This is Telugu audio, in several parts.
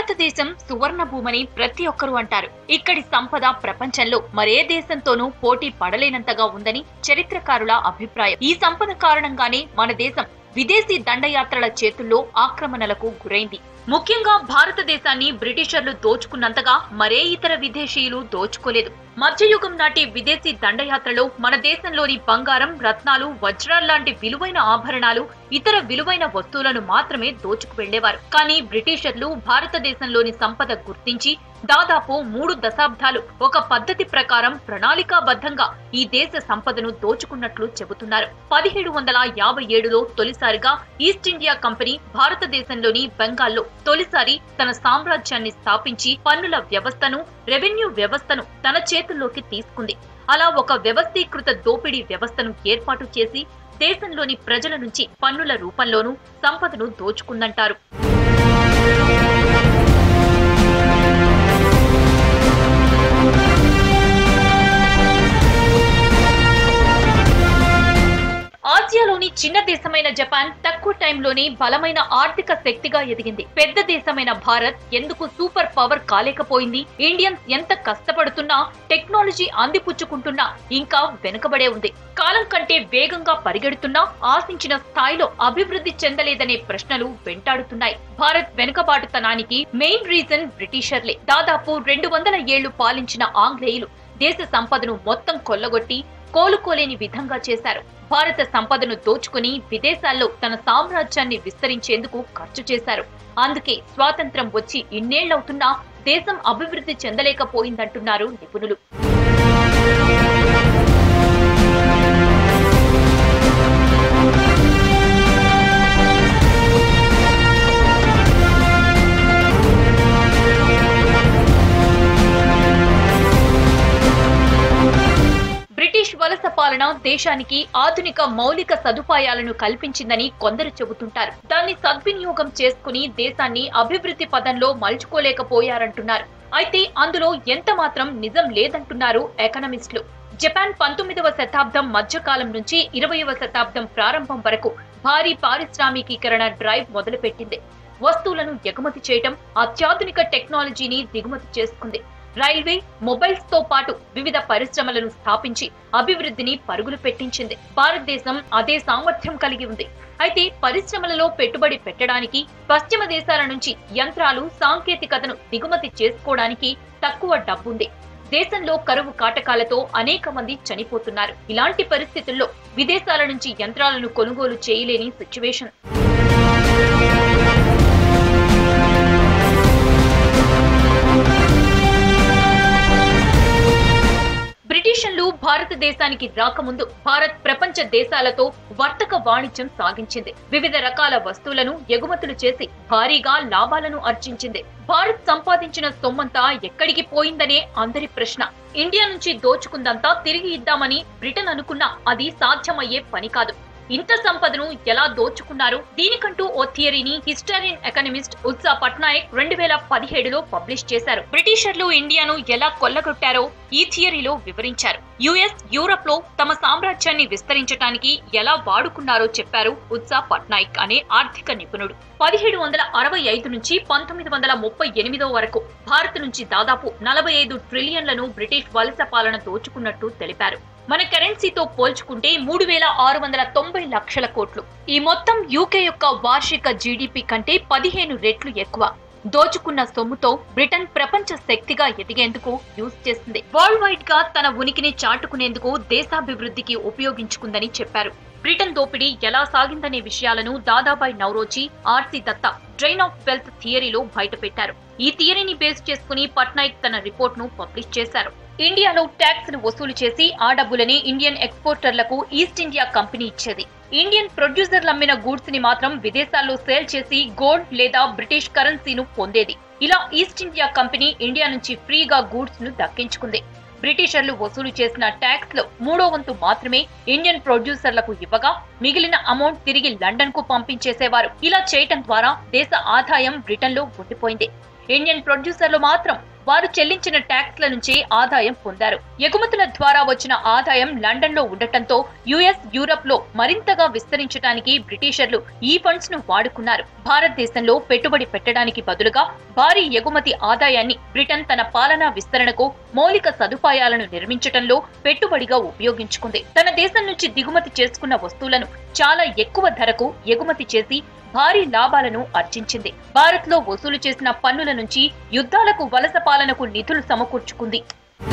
భారతదేశం సువర్ణ భూమని ప్రతి ఒక్కరూ అంటారు ఇక్కడి సంపద ప్రపంచంలో మరే దేశంతోనూ పోటీ పడలేనంతగా ఉందని చరిత్రకారుల అభిప్రాయం ఈ సంపద కారణంగానే మన దేశం విదేశీ దండయాత్రల చేతుల్లో ఆక్రమణలకు గురైంది ముఖ్యంగా భారతదేశాన్ని బ్రిటిషర్లు దోచుకున్నంతగా మరే ఇతర విదేశీయులు దోచుకోలేదు మధ్యయుగం నాటి విదేశీ దండయాత్రలో మన దేశంలోని బంగారం రత్నాలు వజ్రాల్లాంటి విలువైన ఆభరణాలు ఇతర విలువైన వస్తువులను మాత్రమే దోచుకు వెళ్లేవారు కానీ బ్రిటిషర్లు భారతదేశంలోని సంపద గుర్తించి దాదాపు మూడు దశాబ్దాలు ఒక పద్ధతి ప్రకారం ప్రణాళికాబద్ధంగా ఈ దేశ సంపదను దోచుకున్నట్లు చెబుతున్నారు పదిహేడు వందల యాభై ఏడులో తొలిసారిగా ఈస్ట్ ఇండియా కంపెనీ భారతదేశంలోని బెంగాల్లో తొలిసారి తన సామ్రాజ్యాన్ని స్థాపించి పన్నుల వ్యవస్థను రెవెన్యూ వ్యవస్థను తన చేతుల్లోకి తీసుకుంది అలా ఒక వ్యవస్థీకృత దోపిడీ వ్యవస్థను ఏర్పాటు చేసి దేశంలోని ప్రజల నుంచి పన్నుల రూపంలోనూ సంపదను దోచుకుందంటారు ఆసియాలోని చిన్న దేశమైన జపాన్ తక్కువ టైంలోనే బలమైన ఆర్థిక శక్తిగా ఎదిగింది పెద్ద దేశమైన భారత్ ఎందుకు సూపర్ పవర్ కాలేకపోయింది ఇండియన్స్ ఎంత కష్టపడుతున్నా టెక్నాలజీ అందిపుచ్చుకుంటున్నా ఇంకా వెనుకబడే ఉంది కాలం కంటే వేగంగా పరిగెడుతున్నా ఆశించిన స్థాయిలో అభివృద్ధి చెందలేదనే ప్రశ్నలు వెంటాడుతున్నాయి భారత్ వెనుకబాటుతనానికి మెయిన్ రీజన్ బ్రిటిషర్లే దాదాపు రెండు వందల ఏళ్లు పాలించిన ఆంగ్లేయులు దేశ సంపదను మొత్తం కొల్లగొట్టి కోలుకోలేని విధంగా చేశారు భారత సంపదను దోచుకుని విదేశాల్లో తన సామ్రాజ్యాన్ని విస్తరించేందుకు ఖర్చు చేశారు అందుకే స్వాతంత్రం వచ్చి ఇన్నేళ్లవుతున్నా దేశం అభివృద్ధి చెందలేకపోయిందంటున్నారు నిపుణులు బ్రిటిష్ వలస పాలన దేశానికి ఆధునిక మౌలిక సదుపాయాలను కల్పించిందని కొందరు చెబుతుంటారు దాన్ని సద్వినియోగం చేసుకుని దేశాన్ని అభివృద్ధి పదంలో మలుచుకోలేకపోయారంటున్నారు అయితే అందులో ఎంత మాత్రం నిజం లేదంటున్నారు ఎకనమిస్టులు జపాన్ పంతొమ్మిదవ శతాబ్దం మధ్యకాలం నుంచి ఇరవయవ శతాబ్దం ప్రారంభం వరకు భారీ పారిశ్రామికీకరణ డ్రైవ్ మొదలుపెట్టింది వస్తువులను ఎగుమతి చేయటం అత్యాధునిక టెక్నాలజీని దిగుమతి చేసుకుంది రైల్వే మొబైల్స్ తో పాటు వివిధ పరిశ్రమలను స్థాపించి అభివృద్ధిని పరుగులు పెట్టించింది భారతదేశం అదే సామర్థ్యం కలిగి ఉంది అయితే పరిశ్రమలలో పెట్టుబడి పెట్టడానికి పశ్చిమ దేశాల నుంచి యంత్రాలు సాంకేతికతను దిగుమతి చేసుకోవడానికి తక్కువ డబ్బుంది దేశంలో కరువు కాటకాలతో అనేక మంది చనిపోతున్నారు ఇలాంటి పరిస్థితుల్లో విదేశాల నుంచి యంత్రాలను కొనుగోలు చేయలేని సిచ్యువేషన్ బ్రిటిషన్లు భారతదేశానికి రాకముందు భారత్ ప్రపంచ దేశాలతో వర్తక వాణిజ్యం సాగించింది వివిధ రకాల వస్తువులను ఎగుమతులు చేసి భారీగా లాభాలను ఆర్జించింది భారత్ సంపాదించిన సొమ్మంతా ఎక్కడికి పోయిందనే అందరి ప్రశ్న ఇండియా నుంచి దోచుకుందంతా తిరిగి ఇద్దామని బ్రిటన్ అనుకున్నా అది సాధ్యమయ్యే పని కాదు ఇంత సంపదను ఎలా దోచుకున్నారు దీనికంటూ ఓ థియరీని హిస్టారియన్ ఎకనమిస్ట్ ఉత్సా పట్నాయక్ రెండు వేల పదిహేడులో పబ్లిష్ చేశారు బ్రిటిషర్లు ఇండియాను ఎలా కొల్లగొట్టారో ఈ థియరీలో వివరించారు యుఎస్ యూరప్ లో తమ సామ్రాజ్యాన్ని విస్తరించడానికి ఎలా వాడుకున్నారో చెప్పారు ఉత్సా పట్నాయక్ అనే ఆర్థిక నిపుణుడు పదిహేడు వందల అరవై ఐదు నుంచి పంతొమ్మిది వందల ముప్పై ఎనిమిదో వరకు భారత్ నుంచి దాదాపు నలభై ఐదు ట్రిలియన్లను బ్రిటిష్ వలస పాలన దోచుకున్నట్టు తెలిపారు మన కరెన్సీతో పోల్చుకుంటే మూడు వేల ఆరు వందల తొంభై లక్షల కోట్లు ఈ మొత్తం యూకే యొక్క వార్షిక జీడిపి కంటే పదిహేను రెట్లు ఎక్కువ దోచుకున్న సొమ్ముతో బ్రిటన్ ప్రపంచ శక్తిగా ఎదిగేందుకు యూజ్ చేసింది వరల్డ్ వైడ్ గా తన ఉనికిని చాటుకునేందుకు దేశాభివృద్ధికి ఉపయోగించుకుందని చెప్పారు బ్రిటన్ దోపిడీ ఎలా సాగిందనే విషయాలను Dadabhai Naoroji R C Dutta drain of wealth థియరీలో బయటపెట్టారు ఈ థియరీని బేస్ చేసుకుని పట్నాయక్ తన రిపోర్ట్ ను పబ్లిష్ చేశారు ఇండియాలో ట్యాక్స్ ను వసూలు చేసి ఆ డబ్బులని ఇండియన్ ఎక్స్పోర్టర్లకు ఈస్ట్ ఇండియా కంపెనీ ఇచ్చేది ఇండియన్ ప్రొడ్యూసర్లు అమ్మిన గూడ్స్ ని మాత్రం విదేశాల్లో సేల్ చేసి గోల్డ్ లేదా బ్రిటిష్ కరెన్సీను పొందేది ఇలా ఈస్ట్ ఇండియా కంపెనీ ఇండియా నుంచి ఫ్రీగా గూడ్స్ ను దక్కించుకుంది బ్రిటిషర్లు వసూలు చేసిన ట్యాక్స్ లో మూడో వంతు మాత్రమే ఇండియన్ ప్రొడ్యూసర్లకు ఇవ్వగా మిగిలిన అమౌంట్ తిరిగి లండన్ కు పంపించేసేవారు ఇలా చేయటం ద్వారా దేశ ఆదాయం బ్రిటన్ లో ఉండిపోయింది ఇండియన్ ప్రొడ్యూసర్లు మాత్రం వారు చెల్లించిన ట్యాక్స్ల నుంచి ఆదాయం పొందారు ఎగుమతుల ద్వారా వచ్చిన ఆదాయం లండన్ లో ఉండటంతో యుఎస్ యూరప్ లో మరింతగా విస్తరించడానికి బ్రిటిషర్లు ఈ ఫండ్స్ ను వాడుకున్నారు భారతదేశంలో పెట్టుబడి పెట్టడానికి బదులుగా భారీ ఎగుమతి ఆదాయాన్ని బ్రిటన్ తన పాలనా విస్తరణకు మౌలిక సదుపాయాలను నిర్మించటంలో పెట్టుబడిగా ఉపయోగించుకుంది తన దేశం నుంచి దిగుమతి చేసుకున్న వస్తువులను చాలా ఎక్కువ ధరకు ఎగుమతి చేసి భారీ లాభాలను ఆర్జించింది భారత్ లో వసూలు చేసిన పన్నుల నుంచి యుద్ధాలకు వలస పాలనకు నిధులు సమకూర్చుకుంది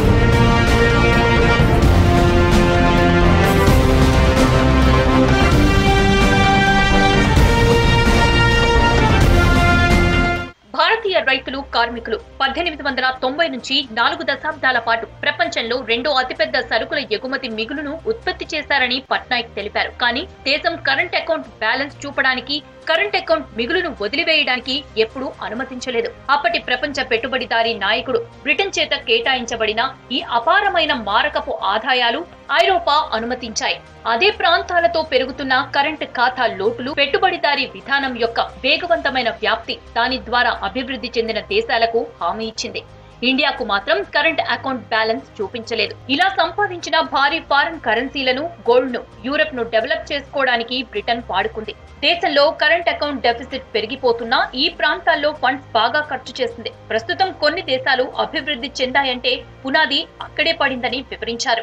భారతీయ రైతులు కార్మికులు పద్దెనిమిది వందల తొంభై నుంచి నాలుగు దశాబ్దాల పాటు ప్రపంచంలో రెండో అతిపెద్ద సరుకుల ఎగుమతి మిగులును ఉత్పత్తి చేశారని పట్నాయక్ తెలిపారు కానీ దేశం కరెంట్ అకౌంట్ బ్యాలెన్స్ చూపడానికి కరెంట్ అకౌంట్ మిగులును వదిలివేయడానికి ఎప్పుడూ అనుమతించలేదు అప్పటి ప్రపంచ పెట్టుబడిదారీ నాయకుడు బ్రిటన్ చేత కేటాయించబడిన ఈ అపారమైన మారకపు ఆదాయాలు ఐరోపా అనుమతించాయి అదే ప్రాంతాలతో పెరుగుతున్న కరెంట్ ఖాతా లోటులు పెట్టుబడిదారీ విధానం యొక్క వేగవంతమైన వ్యాప్తి దాని ద్వారా అభివృద్ధి చెందిన దేశాలకు హామీ ఇచ్చింది ఇండియాకు మాత్రం కరెంట్ అకౌంట్ బ్యాలెన్స్ చూపించలేదు ఇలా సంపాదించిన భారీ ఫారెన్ కరెన్సీలను గోల్డ్ ను యూరప్ ను డెవలప్ చేసుకోవడానికి బ్రిటన్ వాడుకుంది దేశంలో కరెంట్ అకౌంట్ డెఫిసిట్ పెరిగిపోతున్నా ఈ ప్రాంతాల్లో ఫండ్స్ బాగా ఖర్చు చేసింది ప్రస్తుతం కొన్ని దేశాలు అభివృద్ధి చెందాయంటే పునాది అక్కడే పడిందని వివరించారు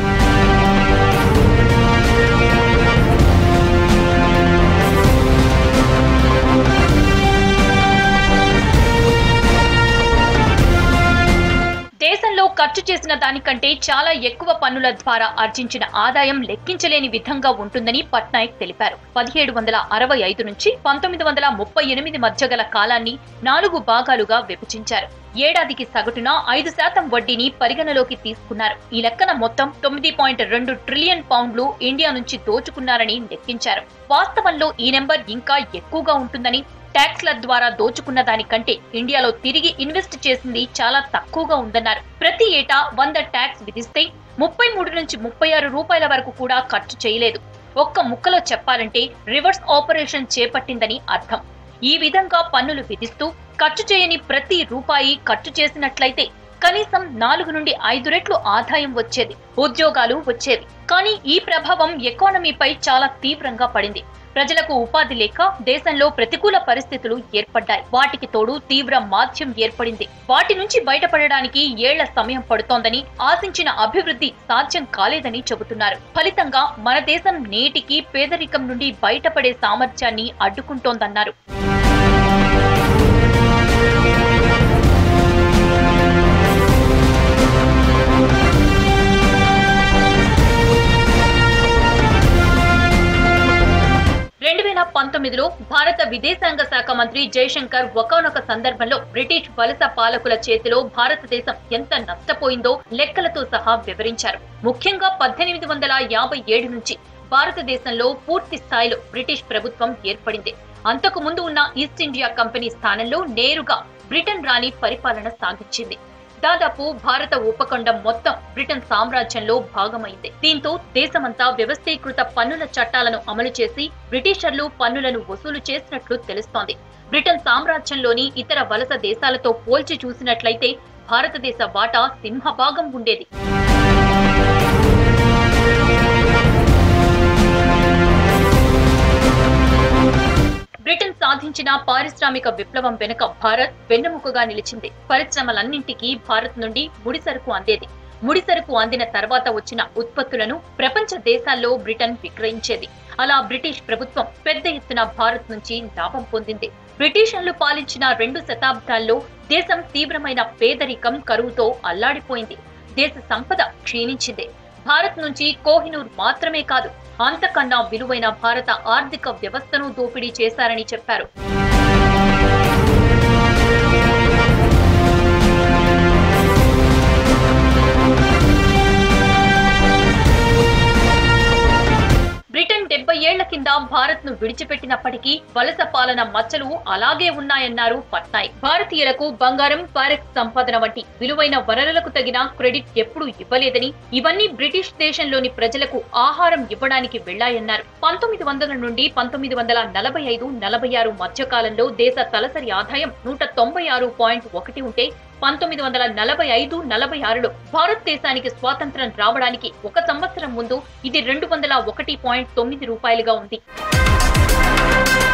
దేశంలో ఖర్చు చేసిన దానికంటే చాలా ఎక్కువ పన్నుల ద్వారా ఆర్జించిన ఆదాయం లెక్కించలేని విధంగా ఉంటుందని పట్నాయక్ తెలిపారు పదిహేడు వందల అరవై ఐదు నుంచి పంతొమ్మిది వందల ముప్పై ఎనిమిది మధ్య గల కాలాన్ని నాలుగు భాగాలుగా విభజించారు ఏడాదికి సగటున ఐదు శాతం వడ్డీని పరిగణలోకి తీసుకున్నారు ఈ లెక్కన మొత్తం తొమ్మిది పాయింట్ రెండు ట్రిలియన్ పౌండ్లు ఇండియా నుంచి దోచుకున్నారని లెక్కించారు వాస్తవంలో ఈ నెంబర్ ఇంకా ఎక్కువగా ఉంటుందని ట్యాక్స్ల ద్వారా దోచుకున్న దానికంటే ఇండియాలో తిరిగి ఇన్వెస్ట్ చేసింది చాలా తక్కువగా ఉందన్నారు ప్రతి ఏటా వంద ట్యాక్స్ విధిస్తే ముప్పై మూడు నుంచి ముప్పై ఆరు రూపాయల వరకు కూడా ఖర్చు చేయలేదు ఒక్క ముక్కలో చెప్పాలంటే రివర్స్ ఆపరేషన్ చేపట్టిందని అర్థం ఈ విధంగా పన్నులు విధిస్తూ ఖర్చు చేయని ప్రతి రూపాయి ఖర్చు చేసినట్లయితే కనీసం నాలుగు నుండి ఐదు రెట్లు ఆదాయం వచ్చేది ఉద్యోగాలు వచ్చేవి కానీ ఈ ప్రభావం ఎకానమీపై చాలా తీవ్రంగా పడింది ప్రజలకు ఉపాధి లేక దేశంలో ప్రతికూల పరిస్థితులు ఏర్పడ్డాయి వాటికి తోడు తీవ్ర మాధ్యం ఏర్పడింది వాటి నుంచి బయటపడడానికి ఏళ్ల సమయం పడుతోందని ఆశించిన అభివృద్ధి సాధ్యం కాలేదని చెబుతున్నారు ఫలితంగా మన దేశం నేటికి పేదరికం నుండి బయటపడే సామర్థ్యాన్ని అడ్డుకుంటోందన్నారు రెండు వేల పంతొమ్మిదిలో భారత విదేశాంగ శాఖ మంత్రి జయశంకర్ ఒకనొక సందర్భంలో బ్రిటిష్ వలస పాలకుల చేతిలో భారతదేశం ఎంత నష్టపోయిందో లెక్కలతో సహా వివరించారు ముఖ్యంగా పద్దెనిమిది వందల యాభై ఏడు నుంచి భారతదేశంలో పూర్తి స్థాయిలో బ్రిటిష్ ప్రభుత్వం ఏర్పడింది అంతకు ముందు ఉన్న ఈస్ట్ ఇండియా కంపెనీ స్థానంలో నేరుగా బ్రిటన్ రాణి పరిపాలన సాగించింది దాదాపు భారత ఉపఖండం మొత్తం బ్రిటన్ సామ్రాజ్యంలో భాగమైంది దీంతో దేశమంతా వ్యవస్థీకృత పన్నుల చట్టాలను అమలు చేసి బ్రిటిషర్లు పన్నులను వసూలు చేసినట్లు తెలుస్తోంది బ్రిటన్ సామ్రాజ్యంలోని ఇతర వలస దేశాలతో పోల్చి చూసినట్లయితే భారతదేశ వాటా సింహభాగం ఉండేది బ్రిటన్ సాధించిన పారిశ్రామిక విప్లవం వెనుక భారత్ వెన్నెముకగా నిలిచింది పరిశ్రమలన్నింటికీ భారత్ నుండి ముడి సరుకు అందేది ముడి సరుకు అందిన తర్వాత వచ్చిన ఉత్పత్తులను ప్రపంచ దేశాల్లో బ్రిటన్ విక్రయించేది అలా బ్రిటిష్ ప్రభుత్వం పెద్ద ఎత్తున భారత్ నుంచి లాభం పొందింది బ్రిటిషర్లు పాలించిన రెండు శతాబ్దాల్లో దేశం తీవ్రమైన పేదరికం కరువుతో అల్లాడిపోయింది దేశ సంపద క్షీణించింది భారత్ నుంచి కోహినూర్ మాత్రమే కాదు అంతకన్నా విలువైన భారత ఆర్థిక వ్యవస్థను దోపిడీ చేశారని చెప్పారు బ్రిటన్ డెబ్బై ఏళ్ల కింద భారత్ ను విడిచిపెట్టినప్పటికీ వలస పాలన మచ్చలు అలాగే ఉన్నాయన్నారు పట్నాయక్ భారతీయులకు బంగారం ఫారెక్స్ సంపాదన వంటి విలువైన వనరులకు తగిన క్రెడిట్ ఎప్పుడూ ఇవ్వలేదని ఇవన్నీ బ్రిటిష్ దేశంలోని ప్రజలకు ఆహారం ఇవ్వడానికి వెళ్లాయన్నారు పంతొమ్మిది వందల నుండి పంతొమ్మిది వందల నలభై ఐదు నలభై ఆరు మధ్య కాలంలో దేశ తలసరి ఆదాయం నూట తొంభై ఆరు పాయింట్ ఒకటి ఉంటే పంతొమ్మిది వందల నలభై ఐదు నలభై ఆరులో భారతదేశానికి స్వాతంత్రం రావడానికి ఒక సంవత్సరం ముందు ఇది రెండు వందల ఒకటి పాయింట్ తొమ్మిది రూపాయలుగా ఉంది